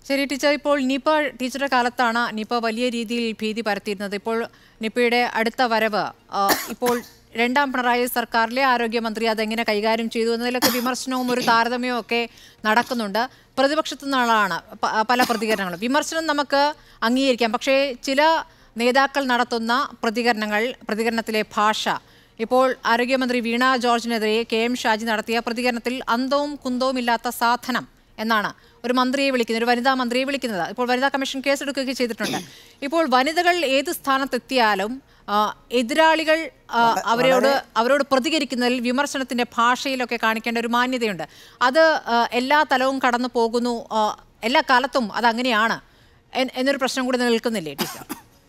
ശരി ടീച്ചർ ഇപ്പോൾ നിപ ടീച്ചറുടെ കാലത്താണ് നിപ വലിയ രീതിയിൽ ഭീതി പരത്തിയിരുന്നത് ഇപ്പോൾ നിപയുടെ അടുത്ത വരവ് ആ, ഇപ്പോൾ രണ്ടാം പിണറായി സർക്കാരിലെ ആരോഗ്യമന്ത്രി അതെങ്ങനെ കൈകാര്യം ചെയ്തു എന്നതിലൊക്കെ വിമർശനവും ഒരു താരതമ്യവും ഒക്കെ നടക്കുന്നുണ്ട് പ്രതിപക്ഷത്തു നിന്നാണ് പ- പല പ്രതികരണങ്ങളും വിമർശനം നമുക്ക് അംഗീകരിക്കാം പക്ഷേ ചില നേതാക്കൾ നടത്തുന്ന പ്രതികരണങ്ങൾ പ്രതികരണത്തിലെ ഭാഷ ഇപ്പോൾ ആരോഗ്യമന്ത്രി വീണ ജോർജിനെതിരെ കെ എം ഷാജി നടത്തിയ പ്രതികരണത്തിൽ അന്തവും കുന്തവും ഇല്ലാത്ത സാധനം എന്നാണ് ഒരു മന്ത്രിയെ വിളിക്കുന്നത് ഒരു വനിതാ മന്ത്രിയെ വിളിക്കുന്നത് ഇപ്പോൾ വനിതാ കമ്മീഷൻ കേസെടുക്കുകയൊക്കെ ചെയ്തിട്ടുണ്ട് ഇപ്പോൾ വനിതകൾ ഏത് സ്ഥാനത്തെത്തിയാലും ആ, എതിരാളികൾ ആ, അവരോട് അവരോട് പ്രതികരിക്കുന്നതിൽ വിമർശനത്തിന്റെ ഭാഷയിലൊക്കെ കാണിക്കേണ്ട ഒരു മാന്യതയുണ്ട് അത് ആ, എല്ലാ തലവും കടന്നു പോകുന്നു ആ, എല്ലാ കാലത്തും അത് അങ്ങനെയാണ് എൻ- എന്നൊരു പ്രശ്നം കൂടി നിൽക്കുന്നില്ലേ ടീച്ചർ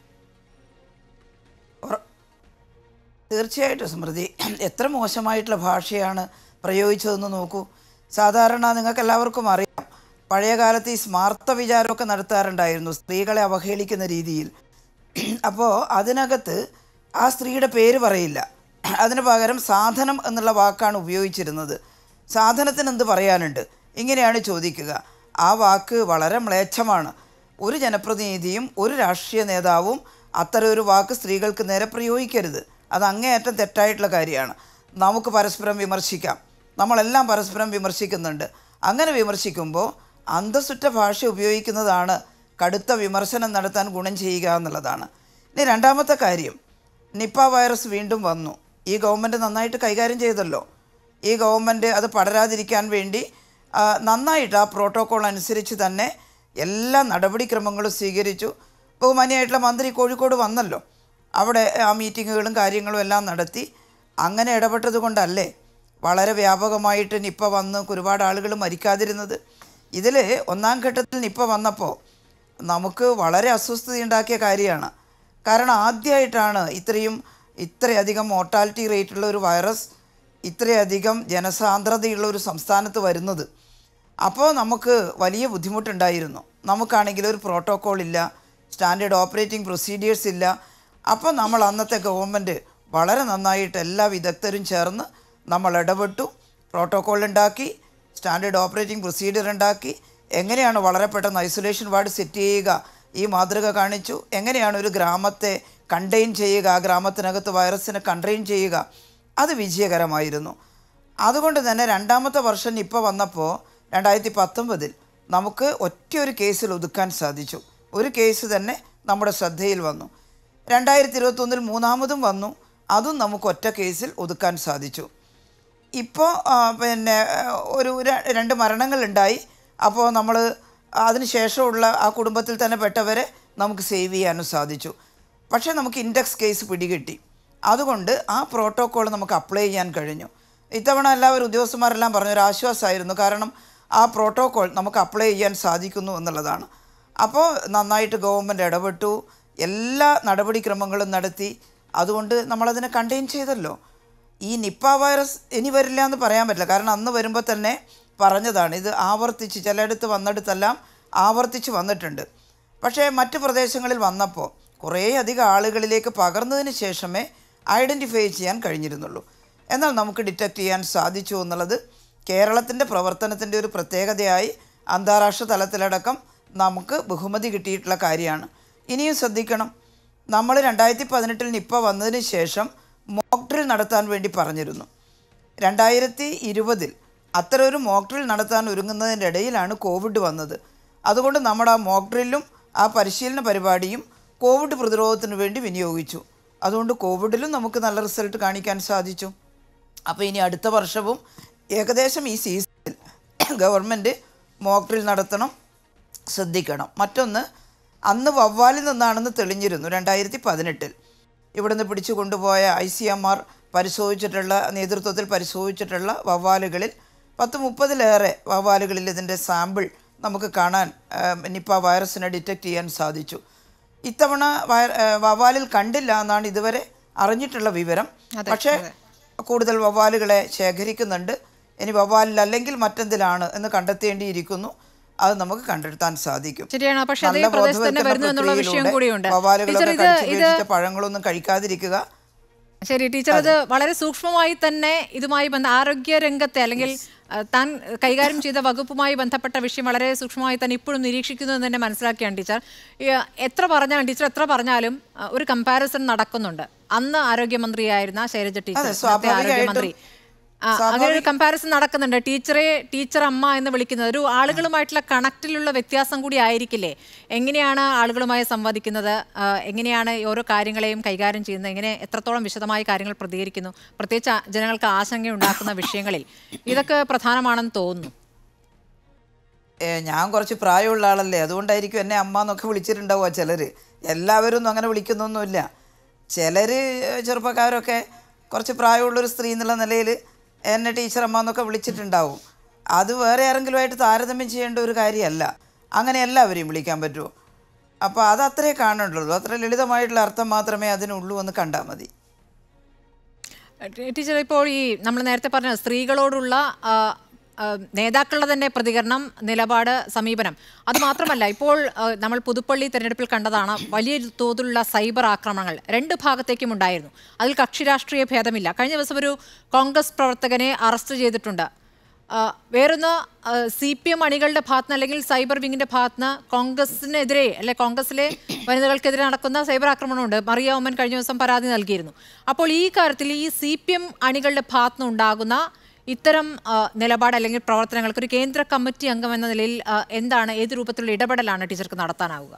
ഉറ- തീർച്ചയായിട്ടും സ്മൃതി എത്ര മോശമായിട്ടുള്ള ഭാഷയാണ് പ്രയോഗിച്ചതെന്ന് നോക്കൂ സാധാരണ നിങ്ങൾക്ക് എല്ലാവർക്കും അറിയാം പഴയ കാലത്ത് ഈ സ്മാർത്ഥ വിചാരമൊക്കെ നടത്താറുണ്ടായിരുന്നു സ്ത്രീകളെ അവഹേളിക്കുന്ന രീതിയിൽ അപ്പോൾ അതിനകത്ത് ആ സ്ത്രീയുടെ പേര് പറയില്ല അതിന് പകരം സാധനം എന്നുള്ള വാക്കാണ് ഉപയോഗിച്ചിരുന്നത് സാധനത്തിന് എന്ത് പറയാനുണ്ട് ഇങ്ങനെയാണ് ചോദിക്കുക ആ വാക്ക് വളരെ മ്ലേച്ഛമാണ് ഒരു ജനപ്രതിനിധിയും ഒരു രാഷ്ട്രീയ നേതാവും അത്തരം ഒരു വാക്ക് സ്ത്രീകൾക്ക് നേരെ പ്രയോഗിക്കരുത് അത് അങ്ങേയറ്റം തെറ്റായിട്ടുള്ള കാര്യമാണ് നമുക്ക് പരസ്പരം വിമർശിക്കാം നമ്മളെല്ലാം പരസ്പരം വിമർശിക്കുന്നുണ്ട് അങ്ങനെ വിമർശിക്കുമ്പോൾ അന്തസ്സുറ്റ ഭാഷ ഉപയോഗിക്കുന്നതാണ് കടുത്ത വിമർശനം നടത്താൻ ഗുണം ചെയ്യുക എന്നുള്ളതാണ് ഇനി രണ്ടാമത്തെ കാര്യം നിപ്പ വൈറസ് വീണ്ടും വന്നു ഈ ഗവൺമെൻറ് നന്നായിട്ട് കൈകാര്യം ചെയ്തല്ലോ ഈ ഗവൺമെൻറ് അത് പടരാതിരിക്കാൻ വേണ്ടി ആ, നന്നായിട്ട് ആ പ്രോട്ടോക്കോൾ അനുസരിച്ച് തന്നെ എല്ലാ നടപടിക്രമങ്ങളും സ്വീകരിച്ചു ബഹുമാനിയായിട്ടുള്ള മന്ത്രി കോഴിക്കോട് വന്നല്ലോ അവിടെ ആ മീറ്റിങ്ങുകളും കാര്യങ്ങളും എല്ലാം നടത്തി അങ്ങനെ ഇടപെട്ടത് കൊണ്ടല്ലേ വളരെ വ്യാപകമായിട്ട് നിപ്പ വന്ന് ഒരുപാട് ആളുകൾ മരിക്കാതിരുന്നത് ഇതിൽ ഒന്നാം ഘട്ടത്തിൽ നിപ്പ വന്നപ്പോൾ നമുക്ക് വളരെ അസ്വസ്ഥതയുണ്ടാക്കിയ കാര്യമാണ് കാരണം ആദ്യമായിട്ടാണ് ഇത്രയും ഇത്രയധികം മോർട്ടാലിറ്റി റേറ്റുള്ള ഒരു വൈറസ് ഇത്രയധികം ജനസാന്ദ്രതയുള്ള ഒരു സംസ്ഥാനത്ത് വരുന്നത് അപ്പോൾ നമുക്ക് വലിയ ബുദ്ധിമുട്ടുണ്ടായിരുന്നു നമുക്കാണെങ്കിൽ ഒരു പ്രോട്ടോക്കോൾ ഇല്ല സ്റ്റാൻഡേർഡ് ഓപ്പറേറ്റിംഗ് പ്രൊസീഡിയേഴ്സ് ഇല്ല അപ്പോൾ നമ്മൾ അന്നത്തെ ഗവൺമെൻറ് വളരെ നന്നായിട്ട് എല്ലാ വിദഗ്ധരും ചേർന്ന് നമ്മൾ ഇടപെട്ടു പ്രോട്ടോക്കോൾ ഉണ്ടാക്കി സ്റ്റാൻഡേർഡ് ഓപ്പറേറ്റിംഗ് പ്രൊസീജിയർ ഉണ്ടാക്കി എങ്ങനെയാണ് വളരെ പെട്ടെന്ന് ഐസൊലേഷൻ വാർഡ് സെറ്റ് ചെയ്യുക ഈ മാതൃക കാണിച്ചു എങ്ങനെയാണ് ഒരു ഗ്രാമത്തെ കണ്ടെയ്ൻ ചെയ്യുക ആ ഗ്രാമത്തിനകത്ത് വൈറസിനെ കണ്ടെയ്ൻ ചെയ്യുക അത് വിജയകരമായിരുന്നു അതുകൊണ്ട് തന്നെ രണ്ടാമത്തെ വർഷം ഇപ്പോൾ വന്നപ്പോൾ രണ്ടായിരത്തി പത്തൊമ്പതിൽ നമുക്ക് ഒറ്റയൊരു കേസിൽ ഒതുക്കാൻ സാധിച്ചു ഒരു കേസ് തന്നെ നമ്മുടെ ശ്രദ്ധയിൽ വന്നു രണ്ടായിരത്തി ഇരുപത്തൊന്നിൽ മൂന്നാമതും വന്നു അതും നമുക്ക് ഒറ്റ കേസിൽ ഒതുക്കാൻ സാധിച്ചു ഇപ്പോൾ പിന്നെ ആ, ഒരു ര- രണ്ട് മരണങ്ങളുണ്ടായി അപ്പോൾ നമ്മൾ അതിന് ശേഷമുള്ള ആ കുടുംബത്തിൽ തന്നെ പെട്ടവരെ നമുക്ക് സേവ് ചെയ്യാനും സാധിച്ചു പക്ഷേ നമുക്ക് ഇൻഡെക്സ് കേസ് പിടികിട്ടി അതുകൊണ്ട് ആ പ്രോട്ടോക്കോൾ നമുക്ക് അപ്ലൈ ചെയ്യാൻ കഴിഞ്ഞു ഇത്തവണ എല്ലാവരും ഉദ്യോഗസ്ഥന്മാരെല്ലാം പറഞ്ഞൊരു ആശ്വാസമായിരുന്നു കാരണം ആ പ്രോട്ടോക്കോൾ നമുക്ക് അപ്ലൈ ചെയ്യാൻ സാധിക്കുന്നു എന്നുള്ളതാണ് അപ്പോൾ നന്നായിട്ട് ഗവൺമെൻറ് ഇടപെട്ടു എല്ലാ നടപടിക്രമങ്ങളും നടത്തി അതുകൊണ്ട് നമ്മളതിനെ കണ്ടെയ്ൻ ചെയ്തല്ലോ ഈ നിപ്പ വൈറസ് ഇനി വരില്ല എന്ന് പറയാൻ പറ്റില്ല കാരണം അന്ന് വരുമ്പോൾ തന്നെ പറഞ്ഞതാണ് ഇത് ആവർത്തിച്ച് ചിലയിടത്ത് വന്നിടത്തെല്ലാം ആവർത്തിച്ച് വന്നിട്ടുണ്ട് പക്ഷേ മറ്റ് പ്രദേശങ്ങളിൽ വന്നപ്പോൾ കുറേ അധികം ആളുകളിലേക്ക് പകർന്നതിന് ശേഷമേ ഐഡൻറ്റിഫൈ ചെയ്യാൻ കഴിഞ്ഞിരുന്നുള്ളൂ എന്നാൽ നമുക്ക് ഡിറ്റക്റ്റ് ചെയ്യാൻ സാധിച്ചു എന്നുള്ളത് കേരളത്തിൻ്റെ പ്രവർത്തനത്തിൻ്റെ ഒരു പ്രത്യേകതയായി അന്താരാഷ്ട്ര തലത്തിലടക്കം നമുക്ക് ബഹുമതി കിട്ടിയിട്ടുള്ള കാര്യമാണ് ഇനിയും ശ്രദ്ധിക്കണം നമ്മൾ രണ്ടായിരത്തി പതിനെട്ടിൽ നിപ്പ വന്നതിന് ശേഷം മോക്ക് ഡ്രിൽ നടത്താൻ വേണ്ടി പറഞ്ഞിരുന്നു രണ്ടായിരത്തി ഇരുപതിൽ അത്തരം ഒരു മോക്ക് ഡ്രിൽ നടത്താൻ ഒരുങ്ങുന്നതിൻ്റെ ഇടയിലാണ് കോവിഡ് വന്നത് അതുകൊണ്ട് നമ്മുടെ ആ മോക്ക് ഡ്രില്ലും ആ പരിശീലന പരിപാടിയും കോവിഡ് പ്രതിരോധത്തിന് വേണ്ടി വിനിയോഗിച്ചു അതുകൊണ്ട് കോവിഡിലും നമുക്ക് നല്ല റിസൾട്ട് കാണിക്കാൻ സാധിച്ചു അപ്പോൾ ഇനി അടുത്ത വർഷവും ഏകദേശം ഈ സീസണിൽ ഗവൺമെൻറ് മോക്ക് ഡ്രിൽ നടത്തണം ശ്രദ്ധിക്കണം മറ്റൊന്ന് അന്ന് വവ്വാലിൽ നിന്നാണെന്ന് തെളിഞ്ഞിരുന്നു രണ്ടായിരത്തി പതിനെട്ടിൽ ഇവിടുന്ന് പിടിച്ചു കൊണ്ടുപോയ ഐ സി എം ആർ പരിശോധിച്ചിട്ടുള്ള നേതൃത്വത്തിൽ പരിശോധിച്ചിട്ടുള്ള വവ്വാലുകളിൽ പത്ത് മുപ്പതിലേറെ വവ്വാലുകളിൽ ഇതിൻ്റെ സാമ്പിൾ നമുക്ക് കാണാൻ ആ, നിപ്പ വൈറസിനെ ഡിറ്റക്റ്റ് ചെയ്യാൻ സാധിച്ചു ഇത്തവണ വയ ആ, വവ്വാലിൽ കണ്ടില്ല എന്നാണ് ഇതുവരെ അറിഞ്ഞിട്ടുള്ള വിവരം പക്ഷേ കൂടുതൽ വവ്വാലുകളെ ശേഖരിക്കുന്നുണ്ട് ഇനി വവ്വാലിൽ അല്ലെങ്കിൽ മറ്റെന്തിലാണ് എന്ന് കണ്ടെത്തേണ്ടിയിരിക്കുന്നു അത് നമുക്ക് കണ്ടെത്താൻ സാധിക്കും ശരിയാണ് പക്ഷെ അതേ നല്ല പ്രദേശത്ത് തന്നെ ബോധവൽക്കരണ വരുന്നു എന്നുള്ള വിഷയം പ്രക്രിയയിലൂടെ കൂടിയുണ്ട് വവ്വാലുകളൊക്കെ ടീച്ചർ ഇത് കടിച്ചു ഇത് വീഴ്ചിച്ച പഴങ്ങളൊന്നും കഴിക്കാതിരിക്കുക ശരി ടീച്ചർ അത് വളരെ സൂക്ഷ്മമായി തന്നെ ഇതുമായി ബന്ധ ആരോഗ്യ രംഗത്തെ അല്ലെങ്കിൽ ആ, താൻ കൈകാര്യം ചെയ്ത വകുപ്പുമായി ബന്ധപ്പെട്ട വിഷയം വളരെ സൂക്ഷ്മമായി തന്നെ ഇപ്പോഴും നിരീക്ഷിക്കുന്നു എന്ന് തന്നെ മനസ്സിലാക്കിയാണ് ടീച്ചർ ഈ, എത്ര പറഞ്ഞാലും ടീച്ചർ എത്ര പറഞ്ഞാലും ആ, ഒരു കമ്പാരിസൺ നടക്കുന്നുണ്ട് അന്ന് ആരോഗ്യമന്ത്രിയായിരുന്ന ശൈലജ ടീച്ചർ അതെ, ഇന്നത്തെ ആരോഗ്യമന്ത്രി സ്വാഭാവികമായിട്ടും ആ, അങ്ങനെ ഒരു കമ്പാരിസൺ നടക്കുന്നുണ്ട് ടീച്ചറെ ടീച്ചർ അമ്മ എന്ന് വിളിക്കുന്നത് ഒരു ആളുകളുമായിട്ടുള്ള കണക്റ്റിലുള്ള വ്യത്യാസം കൂടി ആയിരിക്കില്ലേ എങ്ങനെയാണ് ആളുകളുമായി സംവദിക്കുന്നത് ആ, എങ്ങനെയാണ് ഈ ഓരോ കാര്യങ്ങളെയും കൈകാര്യം ചെയ്യുന്നത് എങ്ങനെ എത്രത്തോളം വിശദമായി കാര്യങ്ങൾ പ്രതികരിക്കുന്നു പ്രത്യേകിച്ച് ആ- ജനങ്ങൾക്ക് ആശങ്ക ഉണ്ടാക്കുന്ന വിഷയങ്ങളിൽ ഇതൊക്കെ പ്രധാനമാണെന്ന് തോന്നുന്നു ഏ, ഞാൻ കുറച്ച് പ്രായമുള്ള ആളല്ലേ അതുകൊണ്ടായിരിക്കും എന്നെ അമ്മ എന്നൊക്കെ വിളിച്ചിട്ടുണ്ടാവുക ചിലർ എല്ലാവരും ഒന്നും അങ്ങനെ വിളിക്കുന്നൊന്നുമില്ല ചിലർ ചെറുപ്പക്കാരൊക്കെ കുറച്ച് പ്രായമുള്ളൊരു സ്ത്രീ എന്നുള്ള നിലയിൽ എന്നെ ടീച്ചർ അമ്മ എന്നൊക്കെ വിളിച്ചിട്ടുണ്ടാവും അത് വേറെ ആരെങ്കിലുമായിട്ട് താരതമ്യം ചെയ്യേണ്ട ഒരു കാര്യമല്ല അങ്ങനെ എല്ലാവരെയും വിളിക്കാൻ പറ്റുമോ അപ്പോൾ അത് അത്രേ കാണുന്നുള്ളൂ അത്ര ലളിതമായിട്ടുള്ള അർത്ഥം മാത്രമേ അതിനുള്ളൂ എന്ന് കണ്ടാൽ മതി ടീ- ടീച്ചർ ഇപ്പോൾ ഈ നമ്മൾ നേരത്തെ പറഞ്ഞ സ്ത്രീകളോടുള്ള ആ, ആ, നേതാക്കളുടെ തന്നെ പ്രതികരണം നിലപാട് സമീപനം അത് മാത്രമല്ല ഇപ്പോൾ ആ, നമ്മൾ പുതുപ്പള്ളി തെരഞ്ഞെടുപ്പിൽ കണ്ടതാണ് വലിയ തോതിലുള്ള സൈബർ ആക്രമണങ്ങൾ രണ്ട് ഭാഗത്തേക്കും ഉണ്ടായിരുന്നു അതിൽ കക്ഷി രാഷ്ട്രീയ ഭേദമില്ല കഴിഞ്ഞ ദിവസം ഒരു കോൺഗ്രസ് പ്രവർത്തകനെ അറസ്റ്റ് ചെയ്തിട്ടുണ്ട് ആ, വേറൊന്ന് സി പി എം അണികളുടെ ഭാഗത്തുനിന്ന് അല്ലെങ്കിൽ സൈബർ വിങ്ങിന്റെ ഭാഗത്തുനിന്ന് കോൺഗ്രസിനെതിരെ അല്ലെ കോൺഗ്രസിലെ വനിതകൾക്കെതിരെ നടക്കുന്ന സൈബർ ആക്രമണമുണ്ട് മറിയ ഉമ്മൻ കഴിഞ്ഞ ദിവസം പരാതി നൽകിയിരുന്നു അപ്പോൾ ഈ കാര്യത്തിൽ ഈ സി പി എം അണികളുടെ ഭാഗത്തുനിന്ന് ഉണ്ടാകുന്ന ഇത്തരം ആ, നിലപാട് അല്ലെങ്കിൽ പ്രവർത്തനങ്ങൾക്ക് ഒരു കേന്ദ്ര കമ്മിറ്റി അംഗം എന്ന നിലയിൽ ആ, എന്താണ് ഏത് രൂപത്തിലുള്ള ഇടപെടലാണ് ടീച്ചർക്ക് നടത്താനാവുക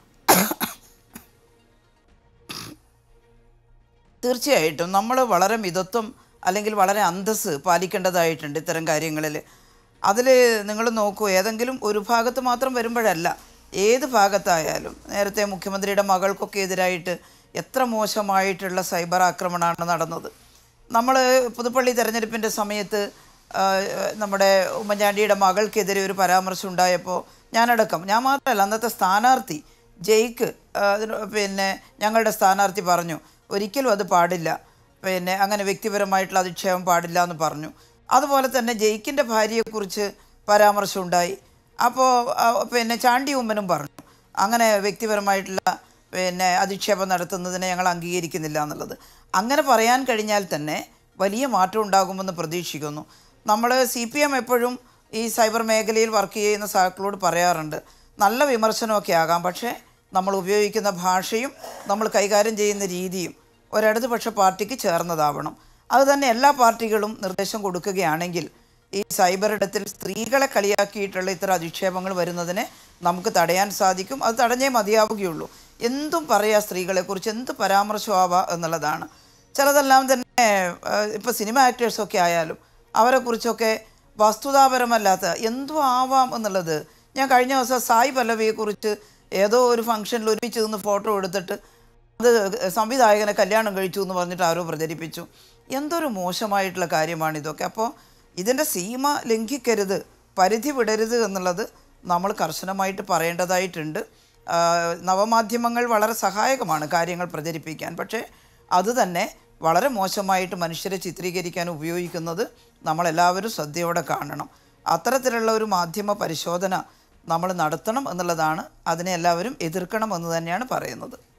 തീർച്ചയായിട്ടും നമ്മൾ വളരെ മിതത്വം അല്ലെങ്കിൽ വളരെ അന്തസ്സ് പാലിക്കേണ്ടതായിട്ടുണ്ട് ഇത്തരം കാര്യങ്ങളിൽ അതിൽ നിങ്ങൾ നോക്കൂ ഏതെങ്കിലും ഒരു ഭാഗത്ത് മാത്രം വരുമ്പോഴല്ല ഏത് ഭാഗത്തായാലും നേരത്തെ മുഖ്യമന്ത്രിയുടെ മകൾക്കൊക്കെ എതിരായിട്ട് എത്ര മോശമായിട്ടുള്ള സൈബർ ആക്രമണമാണ് നടന്നത് നമ്മൾ പുതുപ്പള്ളി തെരഞ്ഞെടുപ്പിൻ്റെ സമയത്ത് ആ, നമ്മുടെ ഉമ്മൻചാണ്ടിയുടെ മകൾക്കെതിരെ ഒരു പരാമർശം ഉണ്ടായപ്പോൾ ഞാനടക്കം ഞാൻ മാത്രമല്ല അന്നത്തെ സ്ഥാനാർത്ഥി ജയിക്ക് ആ, അതിന് പിന്നെ ഞങ്ങളുടെ സ്ഥാനാർത്ഥി പറഞ്ഞു ഒരിക്കലും അത് പാടില്ല പിന്നെ അങ്ങനെ വ്യക്തിപരമായിട്ടുള്ള അധിക്ഷേപം പാടില്ല എന്ന് പറഞ്ഞു അതുപോലെ തന്നെ ജയിക്കിൻ്റെ ഭാര്യയെക്കുറിച്ച് പരാമർശം ഉണ്ടായി അപ്പോൾ പിന്നെ ചാണ്ടി ഉമ്മനും പറഞ്ഞു അങ്ങനെ വ്യക്തിപരമായിട്ടുള്ള പിന്നെ അധിക്ഷേപം നടത്തുന്നതിനെ ഞങ്ങൾ അംഗീകരിക്കുന്നില്ല എന്നുള്ളത് അങ്ങനെ പറയാൻ കഴിഞ്ഞാൽ തന്നെ വലിയ മാറ്റം ഉണ്ടാകുമെന്ന് പ്രതീക്ഷിക്കുന്നു നമ്മൾ സി പി എം എപ്പോഴും ഈ സൈബർ മേഖലയിൽ വർക്ക് ചെയ്യുന്ന സാക്കളോട് പറയാറുണ്ട് നല്ല വിമർശനമൊക്കെ ആകാം പക്ഷേ നമ്മൾ ഉപയോഗിക്കുന്ന ഭാഷയും നമ്മൾ കൈകാര്യം ചെയ്യുന്ന രീതിയും ഒരിടതുപക്ഷ പാർട്ടിക്ക് ചേർന്നതാവണം അത് തന്നെ എല്ലാ പാർട്ടികളും നിർദ്ദേശം കൊടുക്കുകയാണെങ്കിൽ ഈ സൈബർ ഇടത്തിൽ സ്ത്രീകളെ കളിയാക്കിയിട്ടുള്ള ഇത്തരം അധിക്ഷേപങ്ങൾ വരുന്നതിനെ നമുക്ക് തടയാൻ സാധിക്കും അത് തടഞ്ഞേ മതിയാവുകയുള്ളൂ എന്തും പറയാ സ്ത്രീകളെക്കുറിച്ച് എന്ത് പരാമർശമാവാ എന്നുള്ളതാണ് ചിലതെല്ലാം തന്നെ ഇപ്പോൾ സിനിമ ആക്ടേഴ്സൊക്കെ ആയാലും അവരെക്കുറിച്ചൊക്കെ വസ്തുതാപരമല്ലാത്ത എന്തും ആവാം എന്നുള്ളത് ഞാൻ കഴിഞ്ഞ ദിവസം സായി പല്ലവിയെക്കുറിച്ച് ഏതോ ഒരു ഫംഗ്ഷനിൽ ഒരുമിച്ച് നിന്ന് ഫോട്ടോ എടുത്തിട്ട് അത് സംവിധായകനെ കല്യാണം കഴിച്ചു എന്ന് പറഞ്ഞിട്ട് ആരോ പ്രചരിപ്പിച്ചു എന്തൊരു മോശമായിട്ടുള്ള കാര്യമാണ് ഇതൊക്കെ അപ്പോൾ ഇതിൻ്റെ സീമ ലംഘിക്കരുത് പരിധി വിടരുത് എന്നുള്ളത് നമ്മൾ കർശനമായിട്ട് പറയേണ്ടതായിട്ടുണ്ട് ആ, നവമാധ്യമങ്ങൾ വളരെ സഹായകമാണ് കാര്യങ്ങൾ പ്രചരിപ്പിക്കാൻ പക്ഷേ അത് തന്നെ വളരെ മോശമായിട്ട് മനുഷ്യരെ ചിത്രീകരിക്കാൻ ഉപയോഗിക്കുന്നത് നമ്മളെല്ലാവരും ശ്രദ്ധയോടെ കാണണം അത്തരത്തിലുള്ള ഒരു മാധ്യമ പരിശോധന നമ്മൾ നടത്തണം എന്നുള്ളതാണ് അതിനെ എല്ലാവരും എതിർക്കണം എന്ന് തന്നെയാണ് പറയുന്നത്